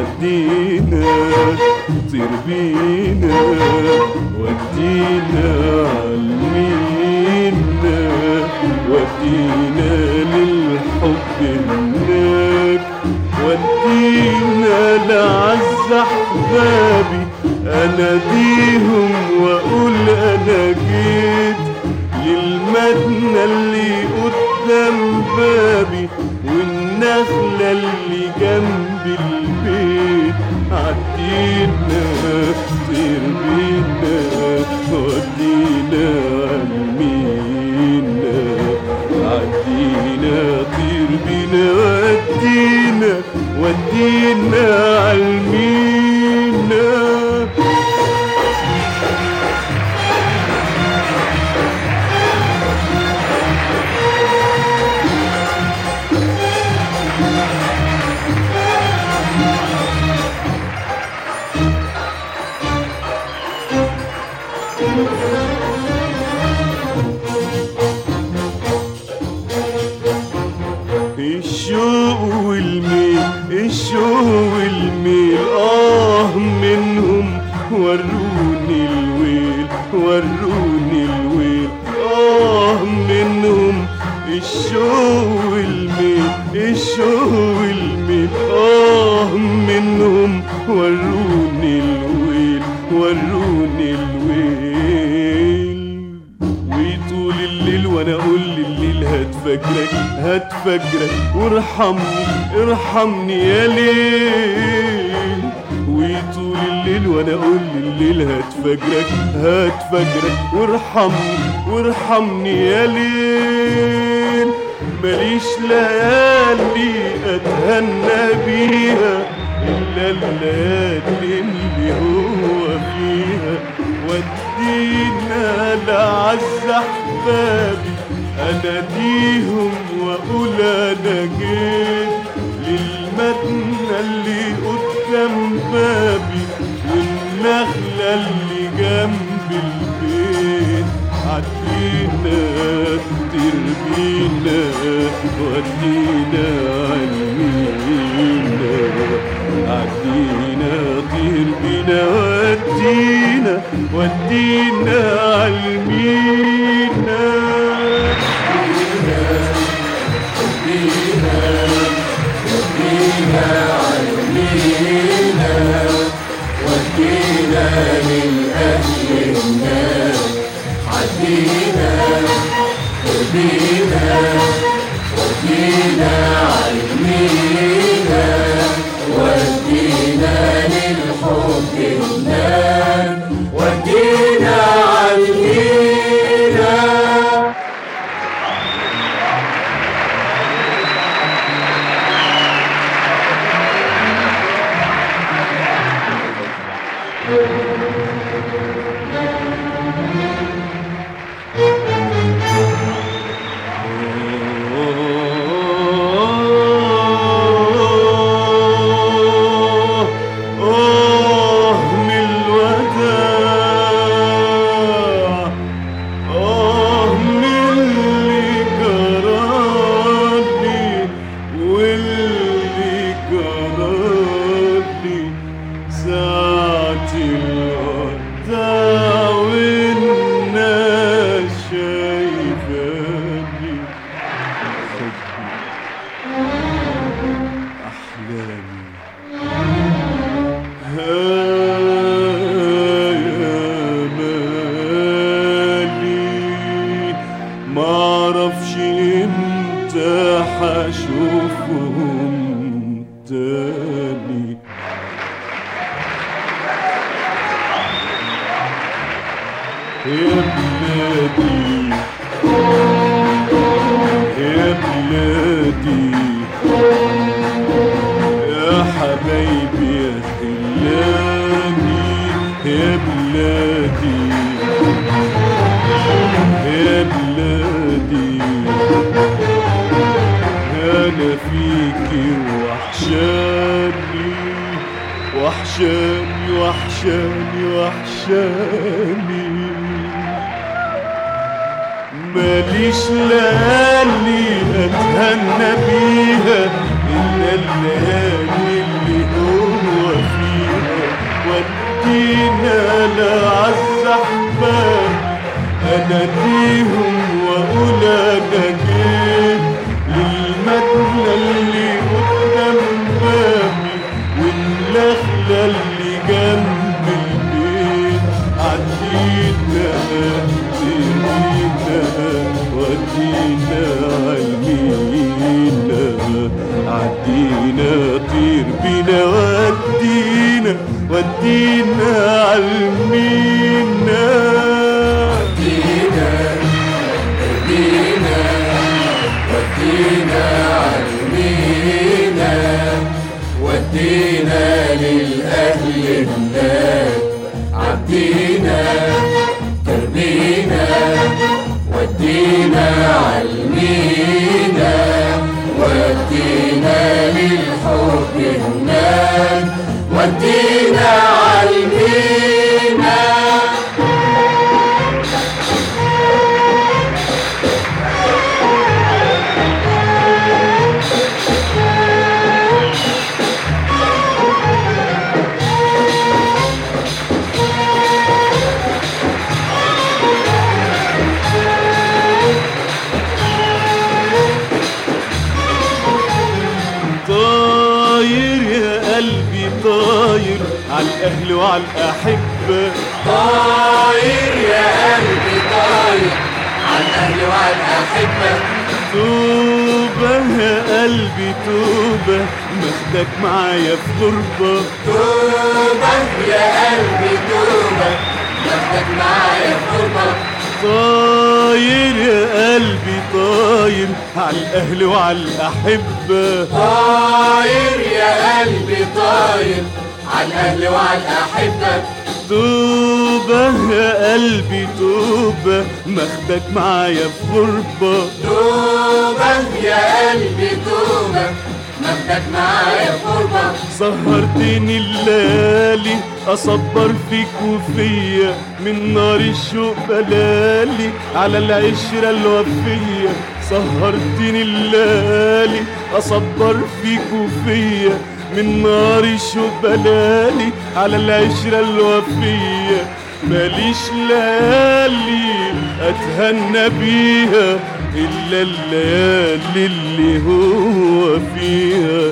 ودينا طير بينا ودينا علمينا ودينا للحب هناك ودينا لعز احبابي اناديهم واقول انا جيت للمدنى اللي قدام بابي والنخلة اللي جنب البيت عدينا طير بينا ودينا عالمينا عدينا طير بينا ودينا ودينا عالمينا الشوق والميل الشوق والميل آه منهم وروني الويل وروني الويل آه منهم الشوق والميل الشوق والميل آه منهم وروني الويل وروني الويل ويطول الليل وانا اقول لليل هات فجرك هات فجرك وارحمني ارحمني يا ليل ويطول الليل وانا اقول لليل هات فجرك هات فجرك وارحمني وارحمني يا ليل ماليش ليالي اتهنى بيها الا الليالي اللي هو فيها ودينا لعز احبابي اناديهم واقول انا جيت للمدنى اللي قدام بابي والنخلة اللي جنب البيت عدينا ترمينا ودينا علمينا عدينا طير بينا ودينا ودينا علمينا آه من الوداع آه من اللي جرالي واللي جرالي ساعة الوداع والناس شايفاني حبي أحلامي يا مالي معرفش امتى حشوفهم تاني يا بلادي يا بلادي يا حبايبي يا خلاني يا بلادي يا بلادي انا فيكي وحشاني وحشاني وحشاني وحشاني ماليش ليالي اتهنى بيها الا الليالي اللي هو اناديهم واقول انا جيت للمدنى اللي قدام بابي والنخلة اللي جنب البيت عدينا ترمينا ودينا علمينا عدينا طير بينا ودينا ودينا علمينا ودينا ودينا ودينا علمينا ودينا للأهل هناك عدينا تربينا ودينا علمينا ودينا للحب هناك ودينا علمينا طاير يا قلبي طاير على الاهل وعلى الاحبه طاير يا قلبي طاير عن أهلي وعن أحبة توبه يا قلبي توبه ماخدك معايا في غربه توبة يا قلبي توبة ناخدك معايا في غربة طاير يا قلبي طاير على الاهل وعلى الاحبه طاير يا قلبي طاير عن أهلي وعن أحبة توبه يا قلبي توبه ماخدك معايا في غربه توبة يا قلبي توبة ناخدك معايا في غربة سهرتني الليالي اصبر فيك وفيا من نار الشوق بلالي على العشرة الوفية سهرتني الليالي اصبر فيك وفيا من نار الشوق بلالي على العشرة الوفية ماليش ليالي اتهنى بيها الا الليالي اللي هو فيها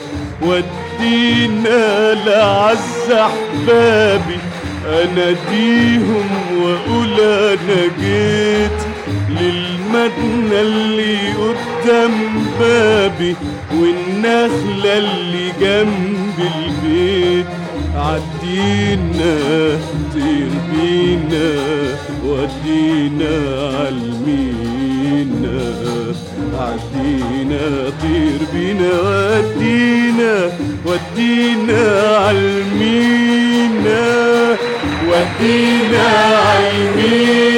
ودينا لعز احبابي اناديهم واقول انا جيت للمدنى اللي قدام بابي والنخلة اللي جنب البيت عدينا طير بينا ودينا علمينا عدينا طير بينا ودينا ودينا علمينا ودينا علمينا